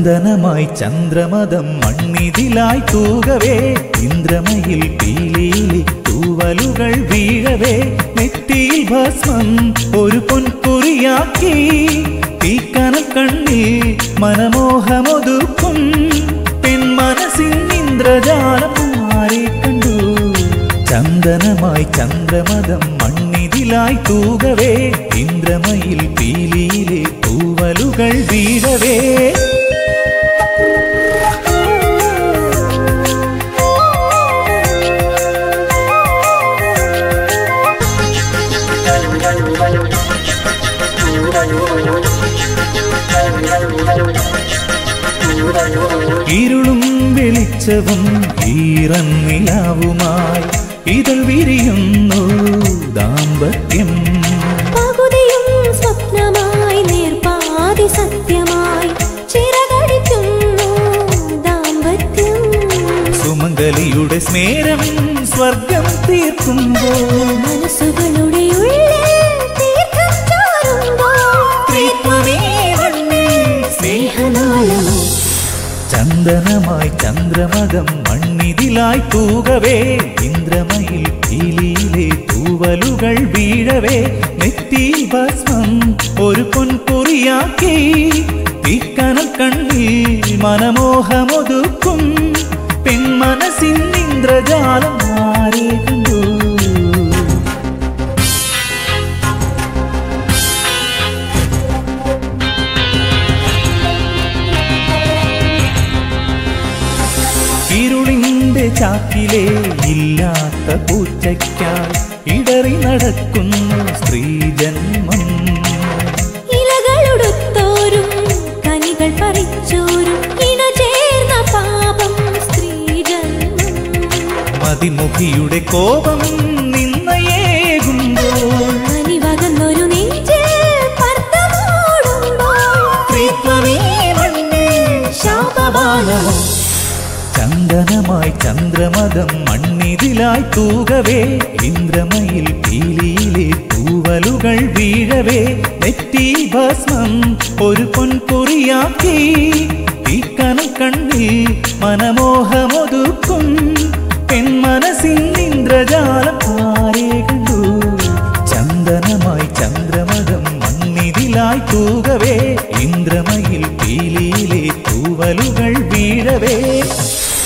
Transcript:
ചന്ദനമായി ചന്ദ്രമതം മണ്ണിതിലായി തൂകവേ ഇന്ദ്രമയിൽ പീലിയിലെ തൂവലുകൾ വീഴവേ നെറ്റിയിൽ ഭസ്മം ഒരു പൊൻകുറിയാക്കി തീക്കനൽ കണ്ണിൽ മനമോഹമൊതുക്കും പെൺമനസ്സിൻ ഇന്ദ്രജാലം ആരെ കണ്ടു ചന്ദനമായി ചന്ദ്രമതം മണ്ണിതിലായി തൂകവേ ഇന്ദ്രമയിൽ പീലിയിലെ തൂവലുകൾ വീഴവേ ഇരുളും വെളിച്ചവും ഈറന്നിലാവുമായി ഇതൾ വിരിയുന്നു ദാമ്പത്യം പകുതിയും സ്വപ്നമായി നേർപ്പാതി സത്യമായി ചിറകടിക്കുന്നു ദാമ്പത്യം സുമംഗലിയുടെ സ്മേരം സ്വർഗം തീർക്കുമ്പോൾ മനസ്സുകളുടെ ഉള്ളിൽ തീർത്ഥം ചോരുമ്പോൾ ത്രിത്വമേ വന്നേ സ്നേഹനാളമോ ചന്ദനമായി ചന്ദ്രമകം മണ്ണിതിലായി തൂകവേ ഇന്ദ്രമയിൽ പീലിയിലെ തൂവലുകൾ വീഴവേ നെറ്റി ഭസ്മം ഒരു പൊൻകുറിയാക്കി തീക്കനൽ കണ്ണിൽ മനമോഹമൊതുക്കും പെൺമനസ്സിൻ ഇന്ദ്രജാലം ആരെ കണ്ടു ഇരുളിന്റെ ചാക്കിലെ ഇല്ലാത്ത പൂച്ചയ്ക്കായി ഇടറി നടക്കുന്നു സ്ത്രീജന്മം ഇലകളുടുത്തോരും കനികൾ പറിച്ചോരും ഇണ ചേർന്ന പാപം സ്ത്രീജന്മം മതിമുഖിയുടെ കോപം നിന്നയേകുമ്പോൾ അനിവകന്നൊരു നെഞ്ചിൽ പർദ്ദമൂടുമ്പോൾ ത്രിത്വമേ വന്നേ ശാപബാണമോ ചന്ദനമായി ചന്ദ്രമതം മണ്ണിതിലായി തൂകവേ ഇന്ദ്രമയിൽ പീലിയിലെ തൂവലുകൾ വീഴവേ നെറ്റി ഭസ്മം ഒരു പൊൻകുറിയാക്കി തീക്കനൽ കണ്ണിൽ മനമോഹമൊതുക്കും പെൺമനസ്സിൻ ഇന്ദ്രജാലം ആരെ കണ്ടു ചന്ദനമായി ചന്ദ്രമതം മണ്ണിതിലായി തൂകവേ ഇന്ദ്രമയിൽ പീലിയിലെ തൂവലുകൾ വീഴവേ